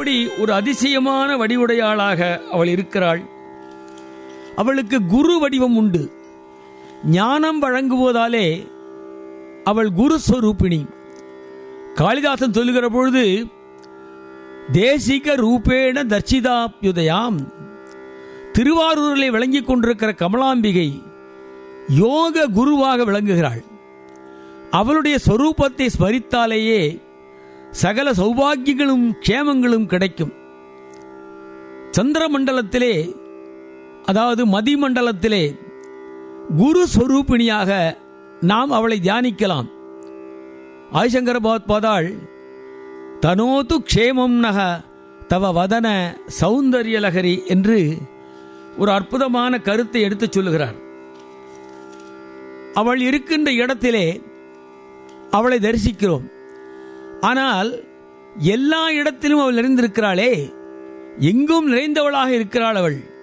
எப்படி ஒரு அதிசயமான வடிவுடையாளாக அவள் இருக்கிறாள் அவளுக்கு குரு வடிவம் உண்டு ஞானம் வழங்குவதாலே அவள் குரு ஸ்வரூபிணி காளிதாசன் சொல்லுகிற பொழுது தேசிக ரூபேண தர்ச்சிதாப்யுதயாம் திருவாரூரில் விளங்கிக் கொண்டிருக்கிற கமலாம்பிகை யோக குருவாக விளங்குகிறாள் அவளுடைய சொரூபத்தை ஸ்மரித்தாலேயே சகல சௌபாகியங்களும் க்ஷேமங்களும் கிடைக்கும் சந்திர மண்டலத்திலே அதாவது மதிமண்டலத்திலே குரு ஸ்வரூபிணியாக நாம் அவளை தியானிக்கலாம் ஆய்சங்கர பாதாள் தனோது க்ஷேமம் நக தவ வதன சௌந்தரியலகரி என்று ஒரு அற்புதமான கருத்தை எடுத்துச் சொல்லுகிறார் அவள் இருக்கின்ற இடத்திலே அவளை தரிசிக்கிறோம் ஆனால் எல்லா இடத்திலும் அவள் நிறைந்திருக்கிறாளே எங்கும் நிறைந்தவளாக இருக்கிறாள் அவள்